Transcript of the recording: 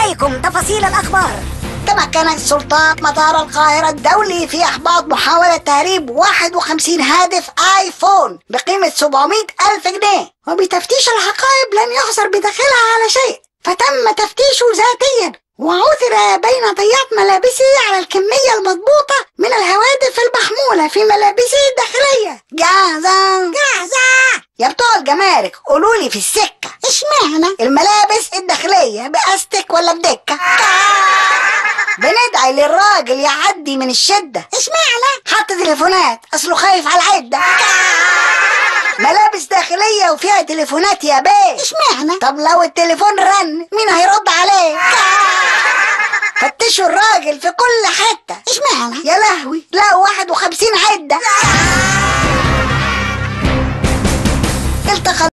إليكم تفاصيل الأخبار تمكنت سلطات مطار القاهرة الدولي في إحباط محاولة تهريب 51 هاتف آيفون بقيمة 700 ألف جنيه وبتفتيش الحقائب لم يحصر بداخلها على شيء فتم تفتيشه ذاتيا وعثر بين طيات ملابسه على الكمية المضبوطة من الهواتف المحمولة في ملابسه الداخلية جاهزة جاهزة يا بتوع الجمارك قولوا لي في السكة اشمعنى الملابس الداخلية بأستك ولا بدكة بندعي للراجل يعدي من الشدة اشمعنى حط تليفونات اصله خايف على العدة ملابس داخلية وفيها تليفونات يا بيه اشمعنى طب لو التليفون رن مين هيرد عليه فتشوا الراجل في كل حتة اشمعنى يا لهوي لا 51 عدة التقى